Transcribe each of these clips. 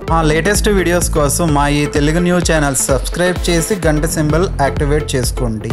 మా latest videos కోసం మా ఈ తెలుగు న్యూస్ ఛానల్ సబ్స్క్రైబ్ చేసి గంట సింబల్ యాక్టివేట్ చేసుకోండి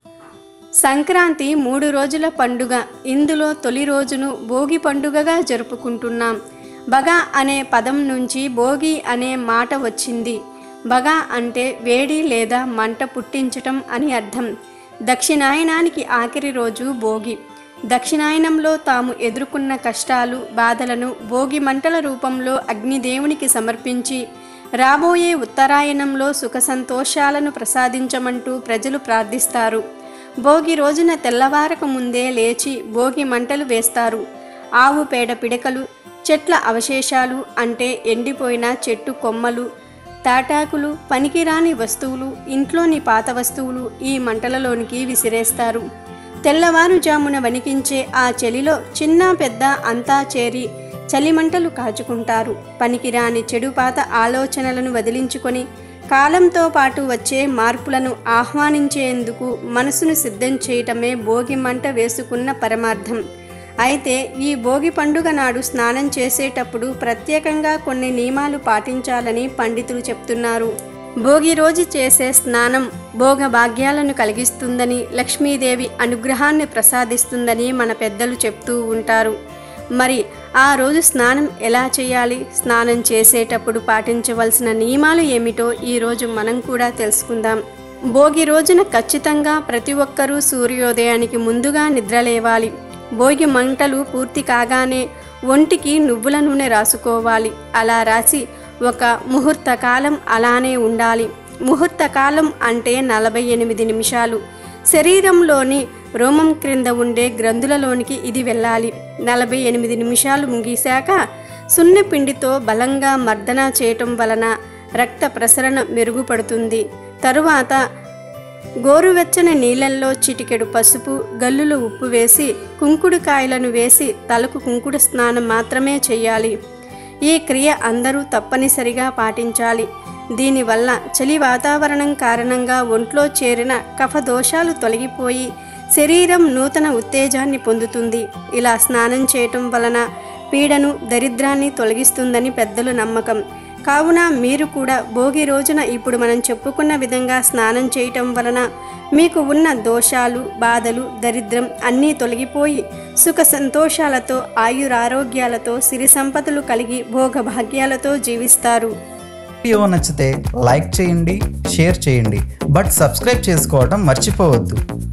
సంక్రాంతి మూడు రోజుల పండుగ ఇందులో తొలి రోజును భోగి పండుగగా జరుపుకుంటున్నాం బగ అనే పదం నుంచి భోగి అనే మాట వచ్చింది బగ అంటే వేడి లేదా మంట పుట్టించటం అని అర్థం దక్షిణాయనానికి ఆఖరి రోజు భోగి దక్షిణాయనంలో తాము ఎదుర్కొన్న కష్టాలు బాధలను భోగి మంటల రూపంలో అగ్నిదేవునికి సమర్పించి రాబోయే ఉత్తరాయణంలో సుఖ సంతోషాలను ప్రసాదించమంటూ ప్రజలు ప్రార్థిస్తారు భోగి రోజున తెల్లవారక ముందే లేచి భోగి మంటలు వేస్తారు ఆవు పేడ పిడకలు చెట్ల అవశేషాలు అంటే ఎండిపోయిన చెట్టు కొమ్మలు తాటాకులు పనికిరాని వస్తువులు ఇంట్లోని పాత వస్తువులు ఈ మంటలలోనికి విసిరేస్తారు తెల్లవారుజామున వణికించే ఆ చలిలో చిన్న పెద్ద అంతా చేరి చలిమంటలు కాచుకుంటారు పనికిరాని చెడు పాత ఆలోచనలను వదిలించుకొని కాలంతో పాటు వచ్చే మార్పులను ఆహ్వానించేందుకు మనసును సిద్ధం చేయటమే భోగి మంట వేసుకున్న పరమార్థం అయితే ఈ భోగి పండుగ నాడు స్నానం చేసేటప్పుడు ప్రత్యేకంగా కొన్ని నియమాలు పాటించాలని పండితులు చెప్తున్నారు భోగి రోజు చేసే స్నానం భోగ భాగ్యాలను కలిగిస్తుందని లక్ష్మీదేవి అనుగ్రహాన్ని ప్రసాదిస్తుందని మన పెద్దలు చెప్తూ ఉంటారు మరి ఆ రోజు స్నానం ఎలా చేయాలి స్నానం చేసేటప్పుడు పాటించవలసిన నియమాలు ఏమిటో ఈరోజు మనం కూడా తెలుసుకుందాం భోగి రోజున ఖచ్చితంగా ప్రతి ఒక్కరూ సూర్యోదయానికి ముందుగా నిద్రలేవాలి భోగి మంటలు పూర్తి కాగానే ఒంటికి నువ్వుల నూనె రాసుకోవాలి అలా రాసి ఒక ముహూర్త కాలం అలానే ఉండాలి ముహూర్త కాలం అంటే నలభై ఎనిమిది నిమిషాలు శరీరంలోని రోమం క్రింద ఉండే గ్రంథులలోనికి ఇది వెళ్ళాలి నలభై ఎనిమిది నిమిషాలు ముగిశాక సున్నపిండితో బలంగా మర్దన చేయటం వలన రక్త ప్రసరణ మెరుగుపడుతుంది తరువాత గోరువెచ్చని నీళ్ళల్లో చిటికెడు పసుపు గల్లులు ఉప్పు వేసి కుంకుడు కాయలను వేసి తలకు కుంకుడు స్నానం మాత్రమే చేయాలి ఈ క్రియ అందరూ తప్పనిసరిగా పాటించాలి దీనివల్ల చలి వాతావరణం కారణంగా ఒంట్లో చేరిన కఫ దోషాలు తొలగిపోయి శరీరం నూతన ఉత్తేజాన్ని పొందుతుంది ఇలా స్నానం చేయటం వలన పీడను దరిద్రాన్ని తొలగిస్తుందని పెద్దల నమ్మకం కావున మీరు కూడా భోగి రోజున ఇప్పుడు మనం చెప్పుకున్న విధంగా స్నానం చేయటం వలన మీకు ఉన్న దోషాలు బాధలు దరిద్రం అన్నీ తొలగిపోయి సుఖ సంతోషాలతో ఆయురారోగ్యాలతో సిరి సంపదలు కలిగి భోగభాగ్యాలతో జీవిస్తారు వీడియో నచ్చితే లైక్ చేయండి షేర్ చేయండి బట్ సబ్స్క్రైబ్ చేసుకోవడం మర్చిపోవద్దు